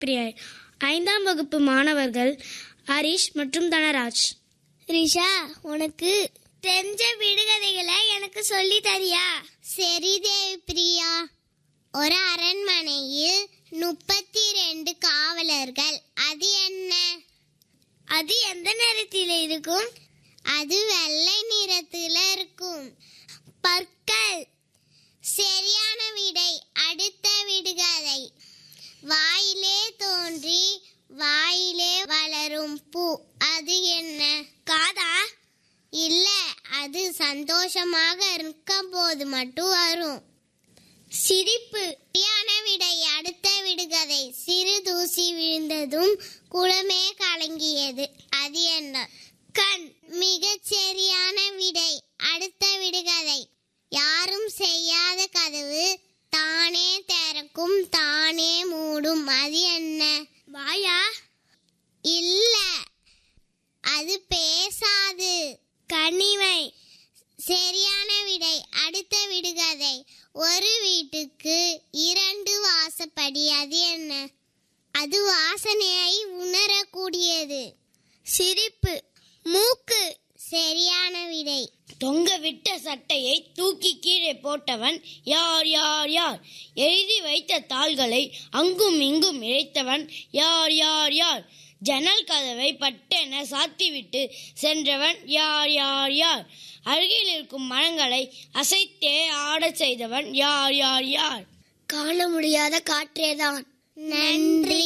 பிரியா ஐந்தாம் வகுப்பு மாணவர்கள் ஹரிஷ் மற்றும் தனராஜ் ரிஷா உனக்கு தெரிஞ்ச விடுகதைகளை எனக்கு சொல்லி தரியா சரி தேவி பிரியா ஒரு அரண்மனையில் முப்பத்தி ரெண்டு காவலர்கள் அது என்ன அது எந்த நிறத்தில் இருக்கும் அது வெள்ளை நிறத்தில் இருக்கும் பற்கள் சரியான விடை அடுத்த விடுகதை வாயிலே தோன்றி வாயிலே வளரும் பூ அது என்ன காதா இல்ல அது சந்தோஷமாக இருக்கும் போது மட்டும் வரும் சிரிப்பு சரியான விடை அடுத்த விடுகதை சிறு தூசி விழுந்ததும் குளமே கலங்கியது அது என்ன கண் மிகச் சரியான விடை அடுத்த விடுகதை யாரும் செய்யாத கதவு தானே திறக்கும் தானே மூடும் அது என்ன வாயா இல்ல அது பேசாது கனிமை சரியான விடை அடுத்த விடுகதை ஒரு வீட்டுக்கு இரண்டு வாசப்படி அது என்ன அது வாசனையை உணரக்கூடியது சிரிப்பு மூக்கு சரியான விடை தொங்க விட்ட சட்டையை தூக்கி கீழே போட்டவன் யார் யார் யார் எழுதி வைத்த தாள்களை அங்கும் இங்கும் இழைத்தவன் யார் யார் யார் ஜன்னல் கதவை பட்டென சாத்திவிட்டு சென்றவன் யார் யார் யார் அருகில் இருக்கும் மரங்களை அசைத்தே ஆடச் செய்தவன் யார் யார் யார் காண முடியாத காற்றேதான் நன்றி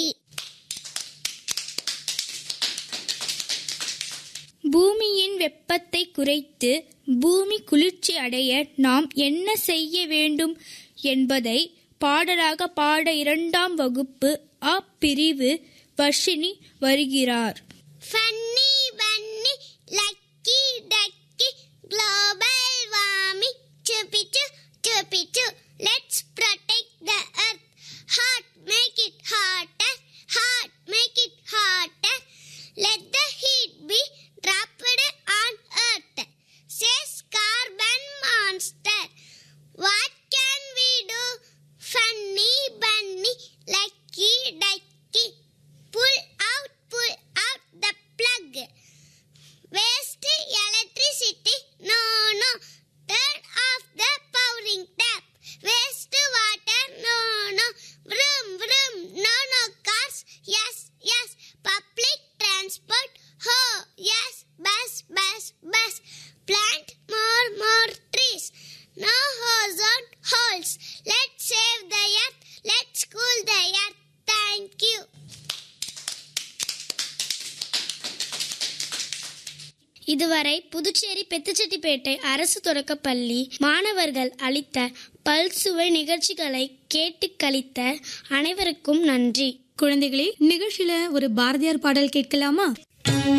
பூமியின் வெப்பத்தை குறைத்து பூமி குளிர்ச்சி அடைய நாம் என்ன செய்ய வேண்டும் என்பதை பாடலாக பாட இரண்டாம் வகுப்பு அ பிரிவு வர்ஷினி வருகிறார் funny bunny lucky ducky global warming சுபிச்சு சுபிச்சு let's protect the earth hot make it hotter hot make it hotter let the heat be dropped on earth says carbon monster what can we do funny bunny lucky ducky pull out pull out the plug waste electricity no no turn off the powering tap waste water no no vroom vroom no no cars yes yes public transport ho yes bus bus bus plant more more trees no ozone holes let's save the earth let's cool the earth thank you இதுவரை புதுச்சேரி பெத்துச்செட்டிப்பேட்டை அரசு தொடக்கப்பள்ளி மாணவர்கள் அளித்த பல்சுவை நிகழ்ச்சிகளை கேட்டு கழித்த அனைவருக்கும் நன்றி குழந்தைகளே நிகழ்ச்சியில ஒரு பாரதியார் பாடல் கேட்கலாமா